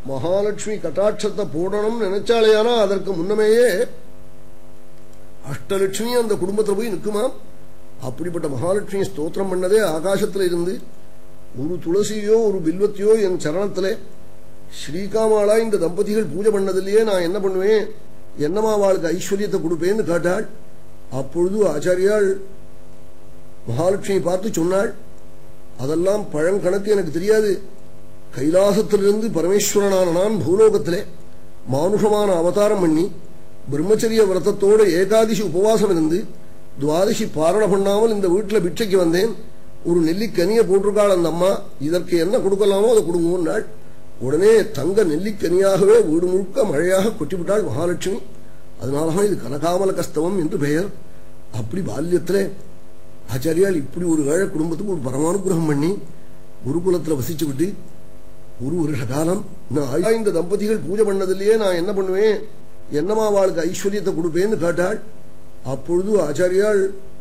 மகாலட்சுமி கட்டாட்சத்தை போடணும்னு நினைச்சாலேயானா அதற்கு முன்னமேயே அஷ்டலட்சுமி அந்த குடும்பத்துல போய் நிற்குமாம் அப்படிப்பட்ட மகாலட்சுமி ஸ்தோத்திரம் பண்ணதே ஆகாசத்துல இருந்து ஒரு துளசியோ ஒரு பில்வத்தையோ என் சரணத்திலே ஸ்ரீகாமாளா இந்த தம்பதிகள் பூஜை பண்ணதிலேயே நான் என்ன பண்ணுவேன் என்னமா அவளுக்கு ஐஸ்வர்யத்தை கொடுப்பேன்னு கேட்டாள் அப்பொழுது ஆச்சாரியாள் மகாலட்சுமி பார்த்து சொன்னாள் அதெல்லாம் பழங்கணக்கு எனக்கு தெரியாது கைலாசத்திலிருந்து பரமேஸ்வரனான நான் பூலோகத்திலே மானுஷமான அவதாரம் பண்ணி பிரம்மச்சரிய விரதத்தோட ஏகாதசி உபவாசம் இருந்து துவாதசி பாரண பண்ணாமல் இந்த வீட்டில் பிட்சைக்கு வந்தேன் ஒரு நெல்லிக்கனியை போட்டிருக்காள் அந்த அம்மா இதற்கு என்ன கொடுக்கலாமோ அதை கொடுங்கன்னாள் உடனே தங்க நெல்லிக்கனியாகவே வீடு முழுக்க மழையாக கொட்டிவிட்டாள் மகாலட்சுமி அதனாலதான் இது கனகாமல கஸ்தவம் என்று பெயர் அப்படி பால்யத்திலே ஆச்சாரியால் இப்படி ஒரு ஏழை குடும்பத்துக்கு ஒரு பரமானுகிரகம் பண்ணி குருகுலத்துல வசிச்சு விட்டு ஒரு வருஷ காலம் நான் ஆயுதா இந்த தம்பதிகள் பூஜை பண்ணதிலேயே நான் என்ன பண்ணுவேன் என்னமா அவளுக்கு ஐஸ்வர்யத்தை கொடுப்பேன்னு கேட்டாள் அப்பொழுது ஆச்சாரியாள்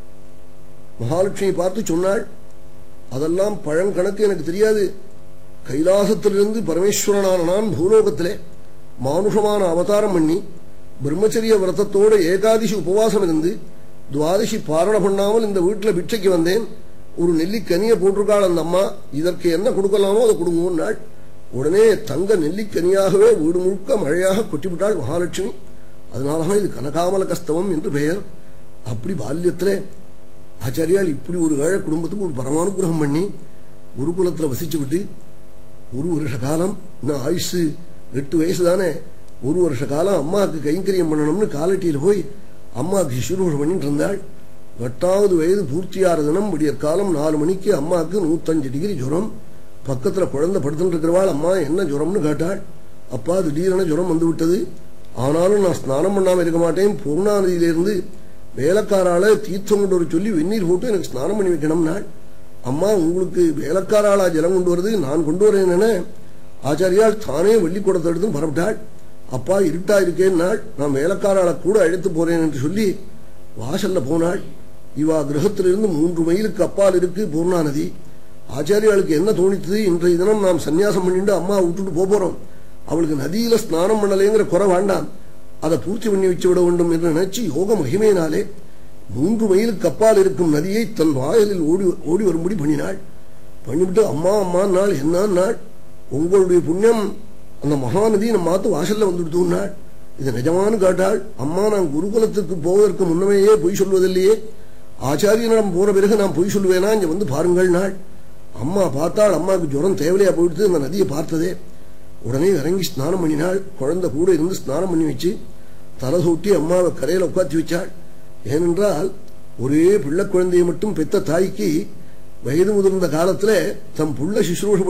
மகாலட்சுமி பார்த்து சொன்னாள் அதெல்லாம் பழங்கணக்கு எனக்கு தெரியாது கைலாசத்திலிருந்து பரமேஸ்வரனான நான் பூலோகத்திலே மானுஷமான அவதாரம் பண்ணி பிரம்மச்சரிய விரதத்தோட ஏகாதசி உபவாசம் இருந்து துவாதசி பாரண பண்ணாமல் இந்த வீட்டில் பிட்சைக்கு வந்தேன் ஒரு நெல்லிக்கனியை போட்டிருக்காள் அந்த அம்மா இதற்கு என்ன கொடுக்கலாமோ அதை கொடுங்கன்னாள் உடனே தங்க நெல்லிக்கனியாகவே வீடு முழுக்க மழையாக கொட்டிவிட்டாள் மகாலட்சுமி அதனாலதான் இது கனகாமல கஸ்தவம் என்று பெயர் அப்படி பால்யத்திலே ஆச்சாரியால் இப்படி ஒரு ஏழை குடும்பத்துக்கு ஒரு பரமானுகிரகம் பண்ணி குருகுலத்துல வசிச்சு விட்டு ஒரு வருஷ காலம் இன்னும் ஆயுசு எட்டு வயசு தானே ஒரு வருஷ காலம் அம்மாவுக்கு கைங்கரியம் பண்ணணும்னு காலட்டியில் போய் அம்மாவுக்கு சிசுரூஷம் பண்ணிட்டு இருந்தாள் எட்டாவது வயது பூர்த்தியார தினம் விடியற் காலம் நாலு மணிக்கு அம்மாவுக்கு நூத்தஞ்சு டிகிரி ஜுரம் பக்கத்துல குழந்தை படுத்துட்டு இருக்கிறவாள் அம்மா என்ன ஜுரம்னு கேட்டாள் அப்பா திடீரென ஜுரம் வந்து விட்டது ஆனாலும் நான் ஸ்நானம் பண்ணாம இருக்க மாட்டேன் பூர்ணா நதியிலிருந்து வேலைக்காரால தீர்த்தம் கொண்டு வர சொல்லி வெந்நீர் போட்டு எனக்கு ஸ்நானம் பண்ணி வைக்கணும்னா அம்மா உங்களுக்கு வேலைக்காராளா ஜலம் கொண்டு வருது நான் கொண்டு வரேன் என ஆச்சாரியால் தானே வெள்ளி குடத்தை எடுத்து பரப்பிட்டாள் அப்பா இருட்டா இருக்கேன்னாள் நான் வேலைக்காராளை கூட அழைத்து போறேன் என்று சொல்லி வாசல்ல போனாள் இவா கிரகத்திலிருந்து மூன்று மைலுக்கு அப்பால் இருக்கு பூர்ணா நதி ஆச்சாரியாளுக்கு என்ன தோணித்தது இன்றைய தினம் நாம் சன்னியாசம் பண்ணிட்டு அம்மா விட்டுட்டு போப் போறோம் அவளுக்கு நதியில ஸ்நானம் பண்ணலைங்கிற குறை வேண்டாம் அதை பூர்த்தி பண்ணி வச்சு விட வேண்டும் என்று நினைச்சு யோக மகிமையினாலே மூன்று மைலுக்கு அப்பால் இருக்கும் நதியை தன் வாயிலில் ஓடி ஓடி வரும்படி பண்ணினாள் பண்ணிவிட்டு அம்மா அம்மா நாள் என்ன நாள் உங்களுடைய புண்ணியம் அந்த மகாநதி நம்ம மாத்து வாசல்ல வந்துடுத்துனாள் இது நிஜமானு கேட்டாள் அம்மா நான் குருகுலத்துக்கு போவதற்கு முன்னமேயே பொய் சொல்வதில்லையே ஆச்சாரியனிடம் போற பிறகு நான் பொய் சொல்லுவேனா இங்க வந்து பாருங்கள் நாள் அம்மா பார்த்தாள் அம்மாவுக்கு ஜுரம் தேவையா போயிடுத்து அந்த நதியை பார்த்ததே உடனே இறங்கி ஸ்நானம் பண்ணினாள் குழந்தை கூட இருந்து ஸ்நானம் பண்ணி வச்சு தலை சூட்டி அம்மாவை கரையில உட்காத்தி வச்சாள் ஏனென்றால் ஒரே பிள்ளை குழந்தையை மட்டும் பெத்த தாய்க்கு வயது முதிர்ந்த காலத்துல தம் புள்ள சிசுரூஷ